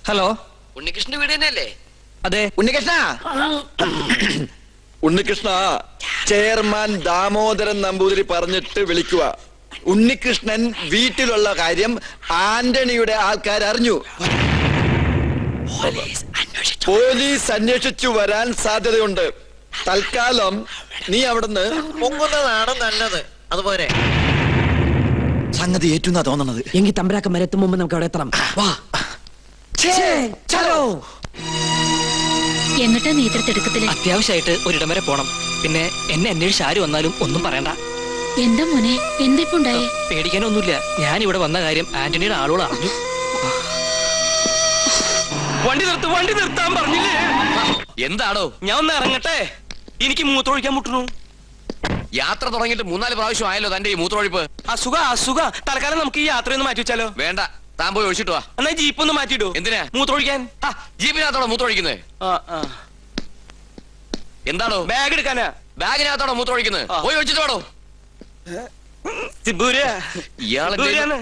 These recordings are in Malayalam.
ഹലോ ഉണ്ണികൃഷ്ണന്റെ വീട് തന്നെയല്ലേ അതെ ഉണ്ണികൃഷ്ണ ഉണ്ണികൃഷ്ണ ചെയർമാൻ ദാമോദരൻ നമ്പൂതിരി പറഞ്ഞിട്ട് വിളിക്കുക ഉണ്ണികൃഷ്ണൻ വീട്ടിലുള്ള കാര്യം ആന്റണിയുടെ ആൾക്കാർ അറിഞ്ഞു പോലീസ് അന്വേഷിച്ചു വരാൻ സാധ്യതയുണ്ട് തൽക്കാലം നീ അവിടുന്ന് പൊങ്ങുന്നതാണ് നല്ലത് അതുപോലെ സംഗതി ഏറ്റുന്നാ തോന്നണത് എങ്കിൽ തമ്പരാക്കം വരെത്തും മുമ്പ് നമുക്ക് അവിടെ എത്തണം വാ ചലോ എങ്ങട്ടാ നേതൃത്വത്തില് അത്യാവശ്യമായിട്ട് ഒരിടം വരെ പോണം പിന്നെ എന്നെ അന്വേഷിച്ച് ആര് വന്നാലും ഒന്നും പറയണ്ട എന്താ മോനെ എന്താ ഇപ്പൊ ഉണ്ടായേ പേടിക്കാനൊന്നുമില്ല ഞാൻ ഇവിടെ വന്ന കാര്യം ആന്റണിയുടെ ആളുകൾ അറിഞ്ഞു വണ്ടി നിർത്ത് വണ്ടി നിർത്താൻ പറഞ്ഞില്ലേ എന്താണോ ഞാൻ ഒന്ന് ഇറങ്ങട്ടെ എനിക്ക് മൂത്രമൊഴിക്കാൻ മുട്ടുന്നു യാത്ര തുടങ്ങിയിട്ട് മൂന്നാല് പ്രാവശ്യം ആയല്ലോ തന്റെ ഈ മൂത്രമൊഴിപ്പ് അസുഖ അസുഖ തൽക്കാലം നമുക്ക് ഈ യാത്രയൊന്ന് മാറ്റി വെച്ചാലോ വേണ്ട താൻ പോയി ഒഴിച്ചിട്ട് വാ എന്നാ ജീപ്പ് ഒന്ന് മാറ്റിയിടൂ എന്തിനാ മൂത്രമൊഴിക്കാൻ ആ, ജീപ്പിനകത്താണോ മൂത്രമൊഴിക്കുന്നത് ആ, ആ. എന്താണോ ബാഗ് എടുക്കാനാ ബാഗിനകത്താണോ മൂത്രമൊഴിക്കുന്നത് ആ. പോയി ഒഴിച്ചിട്ട് വേണോ സിബൂര ഇയാളെ സിബൂരാണ്.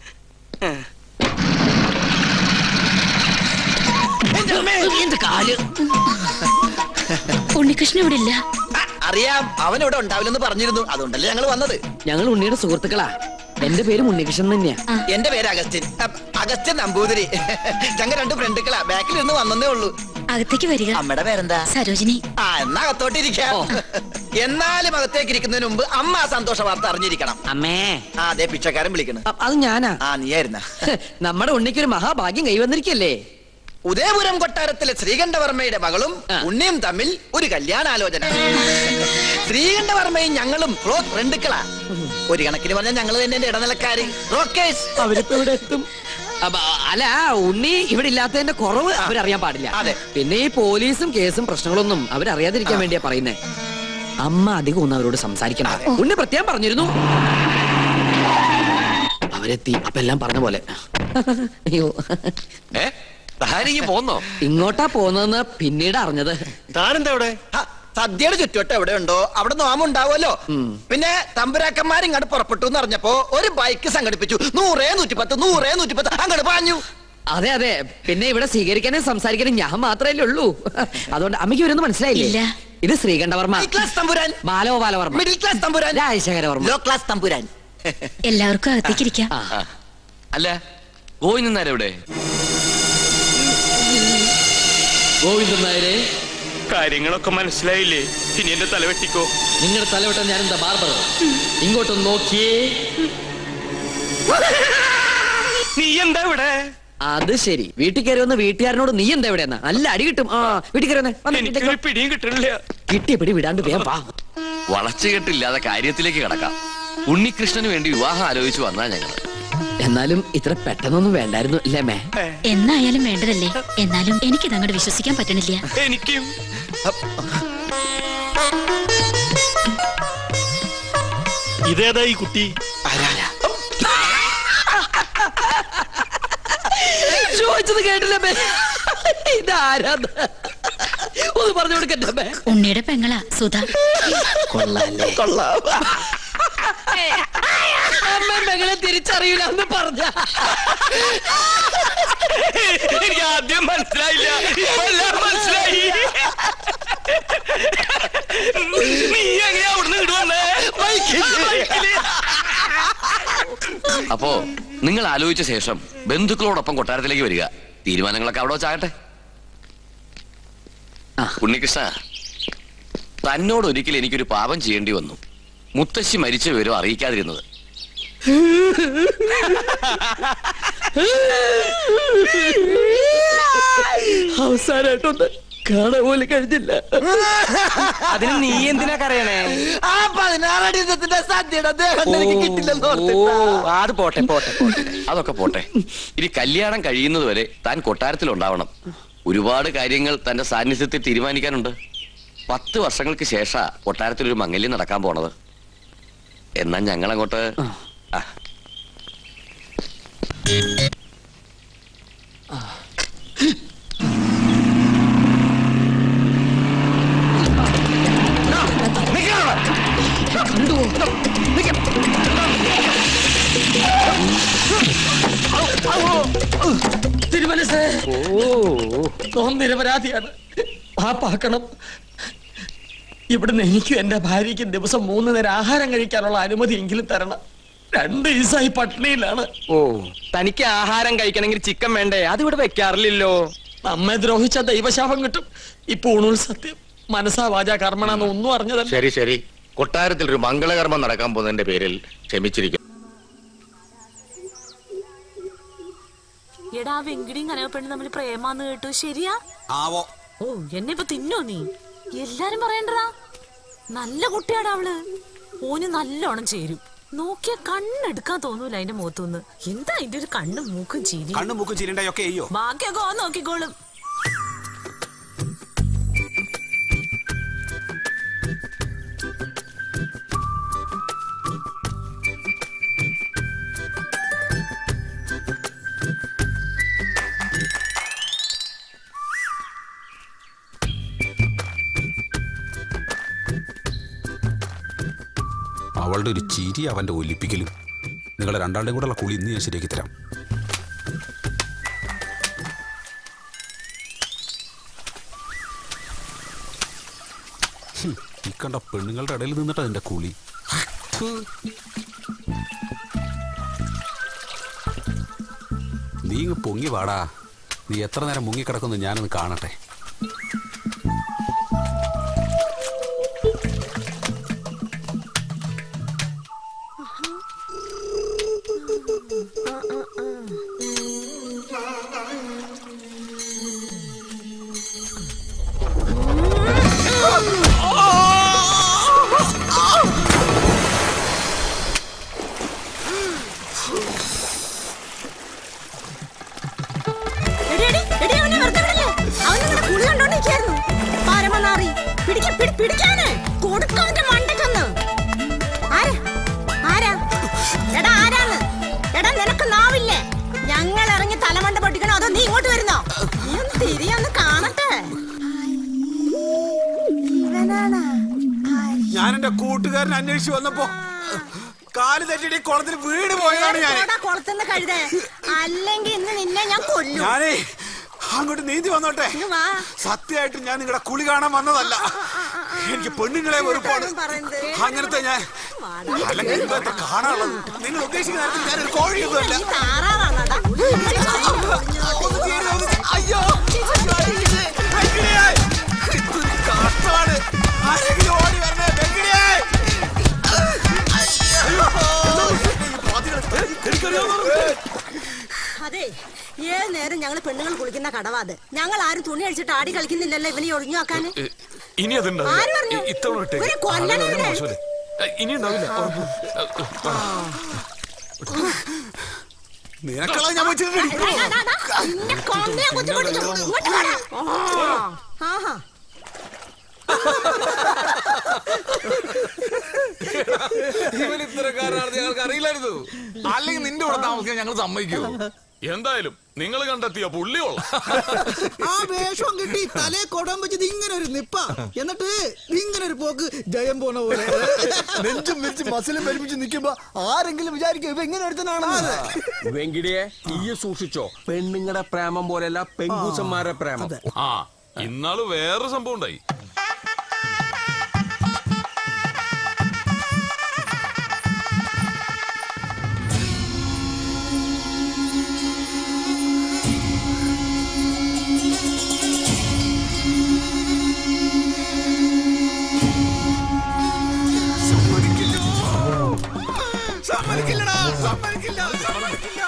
ഉണ്ണികൃഷ്ണൻ ഇവിടെ ഇല്ല അറിയാം അവൻ ഇവിടെ ഉണ്ടാവില്ലെന്ന് പറഞ്ഞിരുന്നു അതുകൊണ്ടല്ലേ ഞങ്ങൾ വന്നത് ഞങ്ങൾ ഉണ്ണിയുടെ സുഹൃത്തുക്കളാ എന്റെ പേര് ഉണ്ണികൃഷ്ണൻ തന്നെയാ ആ. എന്റെ പേര് അഗസ്റ്റിൻ അ- അഗസ്റ്റിൻ നമ്പൂതിരി ഞങ്ങൾ രണ്ട് ഫ്രണ്ടുക്കളാ ബാക്കിൽ നിന്ന് വന്നേ ഉള്ളൂ അകത്തേക്ക് വരിക അമ്മയുടെ പേരെന്താ സരോജിനി ആ എന്നാ അകത്തോട്ടിരിക്കാം എന്നാലും അകത്തേക്ക് ഇരിക്കുന്നതിന് മുമ്പ് അമ്മ ആ സന്തോഷ വാർത്ത അറിഞ്ഞിരിക്കണം അമ്മേ ആ അതെ പിച്ചക്കാരൻ വിളിക്കണ് അ- അത് ഞാനാ ആ നീയായിരുന്ന നമ്മുടെ ഉണ്ണിക്കൊരു മഹാഭാഗ്യം കൈവന്നിരിക്കല്ലേ ഉദയപുരം കൊട്ടാരത്തിലെ ശ്രീകണ്ഠവർമ്മയുടെ മകളും ആ. ഉണ്ണിയും തമ്മിൽ ഒരു കല്യാണാലോചന ശ്രീകണ്ഠവർമ്മയും ഞങ്ങളും ക്ലോസ് ഫ്രണ്ടുക്കളാ ഒരു കണക്കിന് പറഞ്ഞാൽ ഞങ്ങൾ തന്നെ എന്റെ ഇടനിലക്കാര് റോക്കേഴ്സ് അവരിപ്പോ ഇവിടെ എത്തും അപ്പ- അല്ല ഉണ്ണി ഇവിടെ ഇല്ലാത്തതിന്റെ കുറവ് അവരറിയാൻ പാടില്ല അതെ. പിന്നെ ഈ പോലീസും കേസും പ്രശ്നങ്ങളൊന്നും അവരറിയാതിരിക്കാൻ വേണ്ടിയാ പറയുന്നേ അമ്മ അധികം ഒന്നും അവരോട് സംസാരിക്കണം ഉണ്ണി പ്രത്യേകം പറഞ്ഞിരുന്നു അവരെത്തി അപ്പൊ എല്ലാം പറഞ്ഞ പോലെ അയ്യോ ഏ താനിങ്ങി പോന്നോ ഇങ്ങോട്ടാ പോന്നതെന്ന് പിന്നീട് അറിഞ്ഞത് താനെന്താ ഇവിടെ ഹ, സദ്യയുടെ ചുറ്റുവട്ടം എവിടെ ഉണ്ടോ അവിടെ നോമുണ്ടാവുമല്ലോ പിന്നെ തമ്പുരാക്കന്മാർ ഇങ്ങോട്ട് പുറപ്പെട്ടു എന്ന് അറിഞ്ഞപ്പോ ഒരു ബൈക്ക് സംഘടിപ്പിച്ചു നൂറേ നൂറ്റിപ്പത്ത് നൂറേ നൂറ്റിപ്പത്ത് അങ്ങോട്ട് പാഞ്ഞു അതെ അതെ പിന്നെ ഇവിടെ സ്വീകരിക്കാനും സംസാരിക്കാനും ഞാൻ മാത്രമല്ലേ ഉള്ളൂ അതുകൊണ്ട് അമ്മയ്ക്ക് ഇവരൊന്നും മനസ്സിലായില്ലേ ഇല്ല. ഇത് ശ്രീകണ്ഠവർമ്മ ഹൈ ക്ലാസ് തമ്പുരാൻ ബാലഗോപാലവർമ്മ മിഡിൽ ക്ലാസ് തമ്പുരാൻ രാജശേഖരവർമ്മ ലോ ക്ലാസ് തമ്പുരാൻ എല്ലാവർക്കും അകത്തേക്ക് ഇരിക്കാം ആ. അല്ല പോയി നിന്നാരെവിടെ ഗോവിന്ദൻ നായരെ കാര്യങ്ങളൊക്കെ മനസ്സിലായില്ലേ ഇനി എന്റെ തല വെട്ടിക്കോ നിങ്ങളുടെ തലവട്ടം ഞാൻ എന്താ ബാർബർ ഇങ്ങോട്ടൊന്ന് നോക്കിയേ നീ എന്താ ഇവിടെ അത് ശരി വീട്ടിൽ കയറി വന്ന് വീട്ടുകാരനോട് നീ എന്താ എവിടെയെന്നാ നല്ല അടി കിട്ടും ആ വീട്ടിൽ കയറി വന്നേ. വന്ന് വീട്ടിലേക്ക് എനിക്കൊരു വാ. പിടിയും കിട്ടണില്ല കിട്ടിയ പിടി വിടാണ്ട് വേഗം വാ വളച്ചുകെട്ടില്ലാതെ കാര്യത്തിലേക്ക് കടക്കാം ഉണ്ണികൃഷ്ണന് വേണ്ടി വിവാഹം ആലോചിച്ചു വന്നാ ഞങ്ങൾ എന്നാലും ഇത്ര പെട്ടെന്നൊന്നും വേണ്ടായിരുന്നു അല്ലേ മേ എന്നായാലും വേണ്ടതല്ലേ എന്നാലും എനിക്കിത് അങ്ങോട്ട് വിശ്വസിക്കാൻ പറ്റണില്ല എനിക്കും ഇതേതാ ഈ കുട്ടി ചോദിച്ചത് കേട്ടില്ല മേ ഇതാരാന്ന് ഒന്ന് പറഞ്ഞു കൊടുക്കട്ടെ മേ ഉണ്ണിയുടെ പെങ്ങളാ സുധ കൊള്ളാല്ലേ കൊള്ളാം അമ്മ മകളെ തിരിച്ചറിയില്ല എന്ന് പറഞ്ഞ എനിക്ക് ആദ്യം മനസ്സിലായില്ല ഇപ്പൊ എല്ലാം മനസ്സിലായി നീ എങ്ങനെയാ അവിടുന്ന് ഇടുവന്നേ അപ്പോ നിങ്ങൾ ആലോചിച്ച ശേഷം ബന്ധുക്കളോടൊപ്പം കൊട്ടാരത്തിലേക്ക് വരിക തീരുമാനങ്ങളൊക്കെ അവിടെ വെച്ചാകട്ടെ ആ. ഉണ്ണികൃഷ്ണ തന്നോട് ഒരിക്കൽ എനിക്കൊരു പാപം ചെയ്യേണ്ടി വന്നു മുത്തശ്ശി മരിച്ച വിവരം അറിയിക്കാതിരുന്നത് അവസാനായിട്ടൊന്ന് കാണാൻ പോലും കഴിഞ്ഞില്ല അതിന് നീ എന്തിനാ കരയണേ ആ പതിനാറടി ദിവസത്തിന്റെ സദ്യയുടെ ദേഹം എനിക്ക് കിട്ടില്ലെന്ന് ഓർത്തിട്ടാ. അത് പോട്ടെ പോട്ടെ പോട്ടെ അതൊക്കെ പോട്ടെ ഇനി കല്യാണം കഴിയുന്നത് വരെ താൻ കൊട്ടാരത്തിൽ ഉണ്ടാവണം ഒരുപാട് കാര്യങ്ങൾ തന്റെ സാന്നിധ്യത്തിൽ തീരുമാനിക്കാനുണ്ട് പത്ത് വർഷങ്ങൾക്ക് ശേഷ കൊട്ടാരത്തിൽ ഒരു മംഗല്യം നടക്കാൻ പോണത് എന്നാ ഞങ്ങൾ അങ്ങോട്ട് ആ തിരുമനസ് ഉണ്ണീസേ തോം നിരപരാധിയാണ് പാപ്പാക്കണം ഇവിടുന്ന് എനിക്കും എന്റെ ഭാര്യയ്ക്കും ദിവസം മൂന്ന് നേരം ആഹാരം കഴിക്കാനുള്ള അനുമതി എങ്കിലും തരണം രണ്ട് ദിവസമായി പട്ടിണിയിലാണ് ഓ തനിക്ക് ആഹാരം കഴിക്കണമെങ്കിൽ ചിക്കൻ വേണ്ടേ അതിവിടെ വെക്കാറില്ലല്ലോ നമ്മെ ദ്രോഹിച്ച ദൈവശാപം കിട്ടും ഇപ്പൊ ഊണുൽ സത്യം മനസ്സാ വാച കർമ്മണെന്ന് ഒന്നും അറിഞ്ഞതല്ല ശരി ശരി കൊട്ടാരത്തിൽ ഒരു മംഗളകർമ്മം നടക്കാൻ പോകുന്നതിന്റെ പേരിൽ ക്ഷമിച്ചിരിക്കും എടാ വെങ്കിടിയും കനകപ്പെണ്ണും തമ്മിൽ പ്രേമാന്ന് കേട്ടു ശരിയാ ആവോ ഓ എന്നെ ഇപ്പൊ തിന്നോ നീ എല്ലാരും പറയണ്ടടാ നല്ല കുട്ടിയാടാ അവള് ഓന് നല്ലോണം ചേരും നോക്കിയ കണ്ണെടുക്കാൻ തോന്നൂല അതിന്റെ മുഖത്തുനിന്ന് എന്താ അതിന്റെ ഒരു കണ്ണും മൂക്കും ചിരി കണ്ണും മൂക്കും ചിരിണ്ടയൊക്കെ അയ്യോ ബാക്കിയൊക്കെ ഓൻ നോക്കിക്കോളും അവളുടെ ഒരു ചിരി അവന്റെ ഒലിപ്പിക്കലും നിങ്ങളെ രണ്ടാളുടെ കൂടെ ഉള്ള കുളി ഇന്ന് ഞാൻ ശരിയാക്കി തരാം ഹും, ഈ കണ്ട പെണ്ണുങ്ങളുടെ ഇടയിൽ നിന്നിട്ട് അതിന്റെ കുളി ഥു. നീ ഇങ്ങ് പൊങ്ങി വാടാ നീ എത്ര നേരം മുങ്ങിക്കിടക്കുന്നു ഞാനൊന്ന് കാണട്ടെ എടി, എടി, എടി, അവനെ വെറുതെ വിടല്ലേ? അവൻ നിങ്ങളുടെ കുളി കണ്ടോണ്ടിരിക്കായിരുന്നു. പരമനാറി. പിടിക്ക്, പിടി, പിടിക്കാന്. കൊടുക്ക് അവന്റെ മണ്ടയ്ക്കൊന്ന്. ആരാ? ആരാ? എടാ, ആരാന്ന്? എടാ, നിനക്ക് നാവില്ലേ? ഞങ്ങൾ ഇറങ്ങി തലമണ്ട പൊട്ടിക്കണോ അതോ നീ ഇങ്ങോട്ട് വരുന്നോ നീ ഒന്ന് തിരിയൊന്ന് കാണട്ടെ ഇവനാണ് ഞാൻ എന്റെ കൂട്ടുകാരൻ അന്വേഷിച്ചു വന്നപ്പോ കാല് തെറ്റിട്ട് ഈ കുളത്തിൽ വീട് പോയതാണ് ഞാൻ കുളത്തുനിന്ന് കഴുതേ അല്ലെങ്കിൽ ഇന്ന് നിന്നെ ഞാൻ കൊല്ലും ഞാനേ അങ്ങോട്ട് നീന്തി വന്നോട്ടെ ഇങ്ങ് വാ. സത്യമായിട്ട് ഞാൻ നിങ്ങളുടെ കുളി കാണാൻ വന്നതല്ല എനിക്ക് പെണ്ണുങ്ങളെ വെറുപ്പാണ് പറയുന്നത്. അങ്ങനത്തെ ഞാൻ അല്ലെങ്കിൽ എന്താ കാണാനുള്ളത് നിങ്ങൾ ഉദ്ദേശിക്കുന്ന കാര്യത്തിൽ ഞാനൊരു കോഴിയൊന്നുമല്ല നീ താറാവാണോടാ? ഒന്ന് തീരെ ഒന്ന് തീരെ- അയ്യോ അയ്യോ, വെങ്കിടിയേ! ഇതൊരു കഷ്ടമാണ് ആരെങ്കിലും ഓടി വരണേ വെങ്കിടിയേ! അയ്യോ! ഈ പാതികളെ എനിക്കറിയാവുന്ന അതെ ഏത് നേരം ഞങ്ങൾ പെണ്ണുങ്ങൾ കുളിക്കുന്ന കടവാത് ഞങ്ങൾ ആരും തുണി അടിച്ചിട്ട് ആടി കളിക്കുന്നില്ലല്ലോ ഇവനെ ഒഴിഞ്ഞു വെക്കാൻ ഇനി അതുണ്ടാവില്ല ആര് പറഞ്ഞു? ഇ- ഇത്തവണ വിട്ടേക്ക്. ഇവരെ കൊല്ലണം ആളുകൾ ഇവരെ. മോശമല്ലേ? ഏ, ഇനി ഉണ്ടാവില്ല ഉറപ്പ്. ഏ, ഏ, നിനക്കളെ ഞാൻ വെച്ചിട്ടുണ്ട് നിന്നെ കൊന്ന് ഞാൻ കുത്തിപ്പൊട്ടിക്കും. ഇങ്ങോട്ട് വാടാ. ആഹാ. ഇവൻ ഇത്തരക്കാരനാണെന്ന് ഞങ്ങൾക്ക് അറിയില്ലായിരുന്നു അല്ലെങ്കിൽ നിന്റെ കൂടെ താമസിക്കാൻ ഞങ്ങൾ സമ്മതിക്കൂ എന്തായാലും നിങ്ങൾ കണ്ടെത്തിയ പുള്ളിയോളാം ആ വേഷം കിട്ടി തലേ കൊടാൻ വെച്ചത് ഇങ്ങനെ ഒരു നിപ്പ എന്നിട്ട് ഇങ്ങനെ ഒരു പോക്ക് ജയം പോണ പോലെ നെഞ്ചും വെച്ച് മസിലും പരിപ്പിച്ച് നിൽക്കുമ്പോ ആരെങ്കിലും വിചാരിക്കും ഇവ ഇങ്ങനെ ഒരുത്തനാണെന്ന് വെങ്കിടിയെ ഈ സൂക്ഷിച്ചോ പെണ്ണുങ്ങളുടെ പ്രേമം പോലെയല്ല പെങ്കൂസന്മാരുടെ പ്രേമം ആ ഇന്നാള് വേറെ സംഭവം ഉണ്ടായി സമ്മതിക്കില്ലടാ സമ്മതിക്കില്ല സമ്മതിക്കില്ല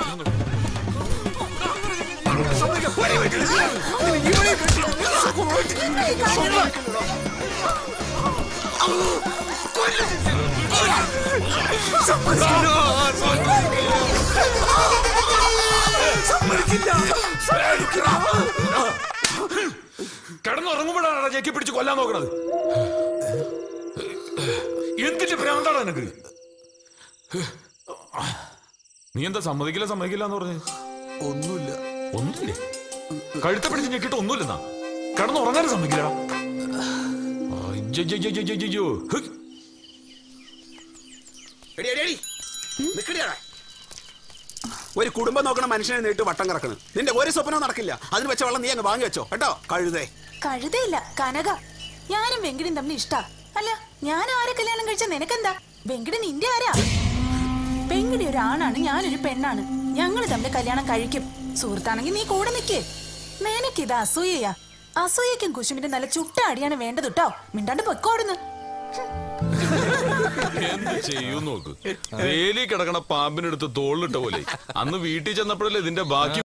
കിടന്നുറങ്ങുമ്പോഴാണ് ഞെക്കി പിടിച്ച് കൊല്ലാൻ നോക്കണത് എന്തിന്റെ ഭ്രാന്താണ് നിനക്ക് നീ എന്താ സമ്മതിക്കില്ല സമ്മതിക്കില്ല എന്ന് പറഞ്ഞു ഒന്നുമില്ല ഒന്നുമില്ലേ കഴുത്ത പിടിച്ച് ഞെക്കിട്ട് ഒന്നുമില്ലെന്നാ കിടന്നുറങ്ങാനും സമ്മതിക്കില്ലടാ അയ്യയ്യയ്യയ്യയ്യോ. ഹ്. എടി എടി എടി നിക്കടിയാടാ ഒരു കുടുംബം നോക്കണ മനുഷ്യനെ നേരിട്ട് വട്ടം കറക്കണ് നിന്റെ ഒരു സ്വപ്നവും നടക്കില്ല അതിന് വെച്ച വെള്ളം നീ അങ്ങ് വാങ്ങി വെച്ചോ കേട്ടോ കഴുതേ കഴുതയില്ല കനക ഞാനും വെങ്കിടും തമ്മിൽ ഇഷ്ടാ അല്ല ഞാൻ ആരെ കല്യാണം കഴിച്ച നിനക്കെന്താ വെങ്കിട് നിന്റെ ആരാ വെങ്കിടി ഒരു ആണാണ് ഞാനൊരു പെണ്ണാണ് ഞങ്ങൾ തമ്മിൽ കല്യാണം കഴിക്കും സുഹൃത്താണെങ്കിൽ നീ കൂടെ നിക്കേ നിനക്കിത് അസൂയയാ അസൂയക്കും കുശുമിന്റെ നല്ല ചുട്ട അടിയാണ് വേണ്ടത് കേട്ടോ മിണ്ടാണ്ട് പൊക്കോടുന്നു എന്ത് ചെയ്യും നോക്ക് വേലി കിടക്കണ പാമ്പിനെടുത്ത് തോളിലിട്ട പോലെ അന്ന് വീട്ടിൽ ചെന്നപ്പോഴല്ലേ ഇതിന്റെ ബാക്കി